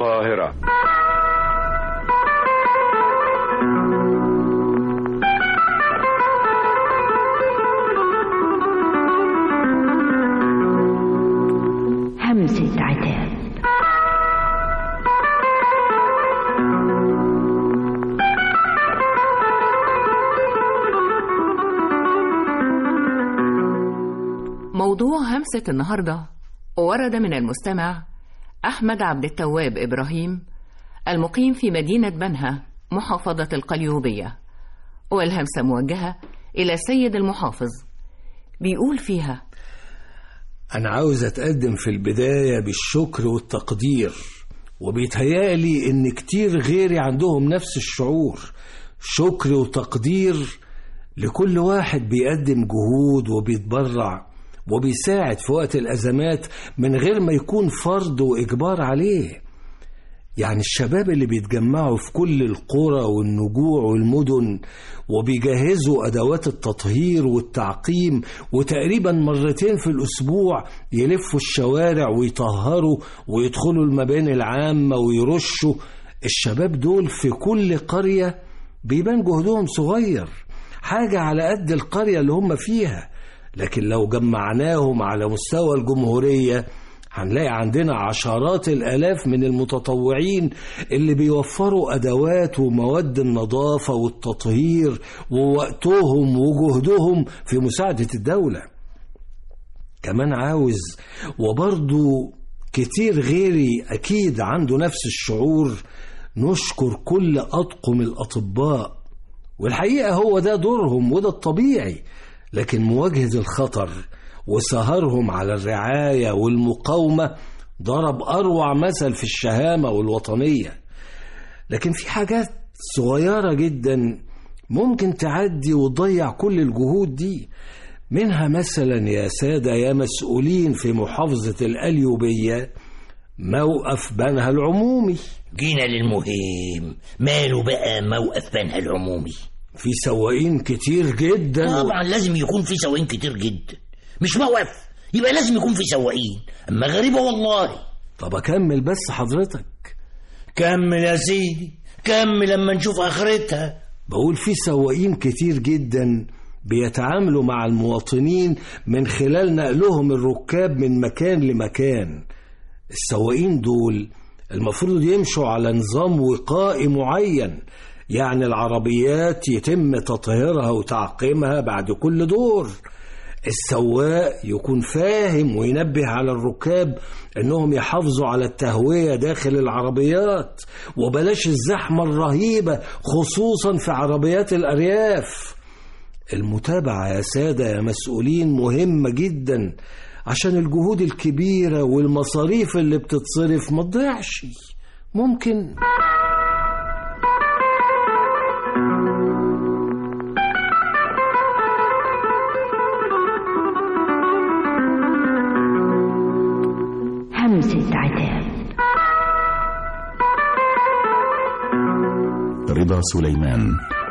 القاهرة همسة عتاب موضوع همسة النهاردة ورد من المستمع أحمد عبد التواب إبراهيم المقيم في مدينة بنها محافظة القليوبية والهمسة موجهة إلى السيد المحافظ بيقول فيها أنا عاوز أتقدم في البداية بالشكر والتقدير وبيتهيألي إن كتير غيري عندهم نفس الشعور شكر وتقدير لكل واحد بيقدم جهود وبيتبرع وبيساعد في وقت الأزمات من غير ما يكون فرض وإجبار عليه يعني الشباب اللي بيتجمعوا في كل القرى والنجوع والمدن وبيجهزوا أدوات التطهير والتعقيم وتقريبا مرتين في الأسبوع يلفوا الشوارع ويطهروا ويدخلوا المباني العامة ويرشوا الشباب دول في كل قرية بيبان جهدهم صغير حاجة على قد القرية اللي هم فيها لكن لو جمعناهم على مستوى الجمهورية هنلاقي عندنا عشرات الآلاف من المتطوعين اللي بيوفروا أدوات ومواد النظافة والتطهير ووقتهم وجهدهم في مساعدة الدولة كمان عاوز وبرضو كتير غيري أكيد عنده نفس الشعور نشكر كل أطقم الأطباء والحقيقة هو ده دورهم وده الطبيعي لكن مواجهة الخطر وسهرهم على الرعاية والمقاومة ضرب أروع مثل في الشهامة والوطنية لكن في حاجات صغيرة جدا ممكن تعدي وتضيع كل الجهود دي منها مثلا يا سادة يا مسؤولين في محافظة القليوبية موقف بنها العمومي جينا للمهم ماله بقى موقف بنها العمومي في سواقين كتير جدا طبعا لازم يكون في سواقين كتير جدا مش موقف يبقى لازم يكون في سواقين اما غريبة والله طب أكمل بس حضرتك كمل يا سيدي كمل لما نشوف اخرتها بقول في سواقين كتير جدا بيتعاملوا مع المواطنين من خلال نقلهم الركاب من مكان لمكان السواقين دول المفروض يمشوا على نظام وقائي معين يعني العربيات يتم تطهيرها وتعقيمها بعد كل دور السواق يكون فاهم وينبه على الركاب انهم يحافظوا على التهوية داخل العربيات وبلاش الزحمة الرهيبة خصوصا في عربيات الأرياف المتابعة يا سادة يا مسؤولين مهمة جدا عشان الجهود الكبيرة والمصاريف اللي بتتصرف ما تضيعش ممكن همسة عتاب رضا سليمان